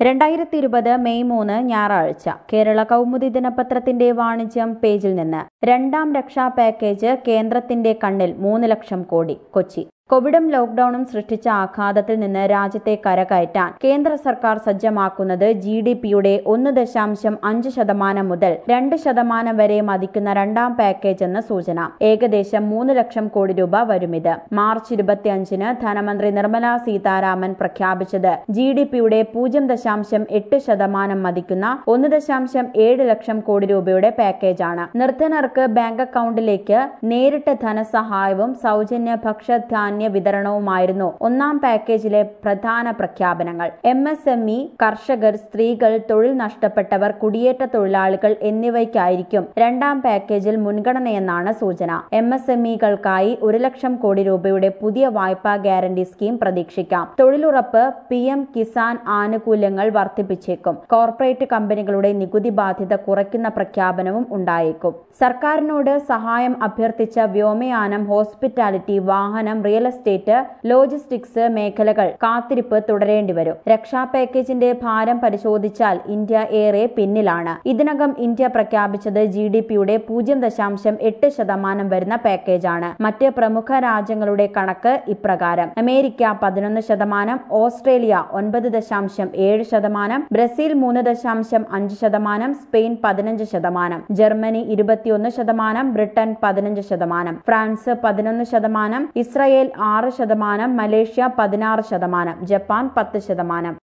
രണ്ടായിരത്തി ഇരുപത് മെയ് മൂന്ന് ഞായറാഴ്ച കേരള കൗമുദി ദിനപത്രത്തിന്റെ വാണിജ്യം പേജിൽ നിന്ന് രണ്ടാം രക്ഷാ പാക്കേജ് കേന്ദ്രത്തിന്റെ കണ്ണിൽ മൂന്ന് ലക്ഷം കോടി കൊച്ചി കോവിഡും ലോക്ഡൌണും സൃഷ്ടിച്ച ആഘാതത്തിൽ നിന്ന് രാജ്യത്തെ കരകയറ്റാൻ കേന്ദ്ര സർക്കാർ സജ്ജമാക്കുന്നത് ജി ഡി പിയുടെ ഒന്ന് ദശാംശം അഞ്ച് ശതമാനം മുതൽ രണ്ട് ശതമാനം വരെ മതിക്കുന്ന രണ്ടാം പാക്കേജ് എന്ന സൂചന ഏകദേശം മൂന്ന് ലക്ഷം കോടി രൂപ വരും ഇത് മാർച്ച് ഇരുപത്തിയഞ്ചിന് ധനമന്ത്രി നിർമ്മല സീതാരാമൻ പ്രഖ്യാപിച്ചത് ജി ഡി പിയുടെ പൂജ്യം ദശാംശം എട്ട് ശതമാനം മതിക്കുന്ന ഒന്ന് ദശാംശം ഏഴ് ലക്ഷം കോടി രൂപയുടെ പാക്കേജാണ് നിർധനർക്ക് ബാങ്ക് അക്കൌണ്ടിലേക്ക് നേരിട്ട് ധനസഹായവും സൗജന്യ ഭക്ഷ്യധാന്യ വിതരണവുമായിരുന്നു ഒന്നാം പാക്കേജിലെ പ്രധാന പ്രഖ്യാപനങ്ങൾ എം എസ് എം ഇ കർഷകർ സ്ത്രീകൾ തൊഴിൽ നഷ്ടപ്പെട്ടവർ കുടിയേറ്റ തൊഴിലാളികൾ എന്നിവയ്ക്കായിരിക്കും രണ്ടാം പാക്കേജിൽ മുൻഗണനയെന്നാണ് സൂചന എം എസ് എം ഇകൾക്കായി ഒരു ലക്ഷം കോടി രൂപയുടെ പുതിയ വായ്പാ ഗ്യാരണ്ടി സ്കീം പ്രതീക്ഷിക്കാം തൊഴിലുറപ്പ് പി എം കിസാൻ ആനുകൂല്യങ്ങൾ വർദ്ധിപ്പിച്ചേക്കും കോർപ്പറേറ്റ് കമ്പനികളുടെ നികുതി ബാധ്യത കുറയ്ക്കുന്ന പ്രഖ്യാപനവും ഉണ്ടായേക്കും സർക്കാരിനോട് സഹായം അഭ്യർത്ഥിച്ച വ്യോമയാനം ഹോസ്പിറ്റാലിറ്റി വാഹനം റിയൽ എസ്റ്റേറ്റ് ലോജിസ്റ്റിക്സ് മേഖലകൾ കാത്തിരിപ്പ് തുടരേണ്ടി വരും രക്ഷാ പാക്കേജിന്റെ ഭാരം പരിശോധിച്ചാൽ ഇന്ത്യ ഏറെ പിന്നിലാണ് ഇതിനകം ഇന്ത്യ പ്രഖ്യാപിച്ചത് ജി ഡി പിയുടെ പൂജ്യം ദശാംശം എട്ട് ശതമാനം വരുന്ന പാക്കേജാണ് മറ്റ് പ്രമുഖ രാജ്യങ്ങളുടെ കണക്ക് ഇപ്രകാരം അമേരിക്ക പതിനൊന്ന് ശതമാനം ഓസ്ട്രേലിയ ഒൻപത് ദശാംശം ഏഴ് ശതമാനം ബ്രസീൽ മൂന്ന് ദശാംശം അഞ്ച് ശതമാനം സ്പെയിൻ പതിനഞ്ച് ശതമാനം ജർമ്മനി ഇരുപത്തിയൊന്ന് ശതമാനം ബ്രിട്ടൻ പതിനഞ്ച് ശതമാനം ഫ്രാൻസ് പതിനൊന്ന് ശതമാനം ഇസ്രയേൽ ആറ് ശതമാനം മലേഷ്യ പതിനാറ് ശതമാനം ജപ്പാൻ പത്ത് ശതമാനം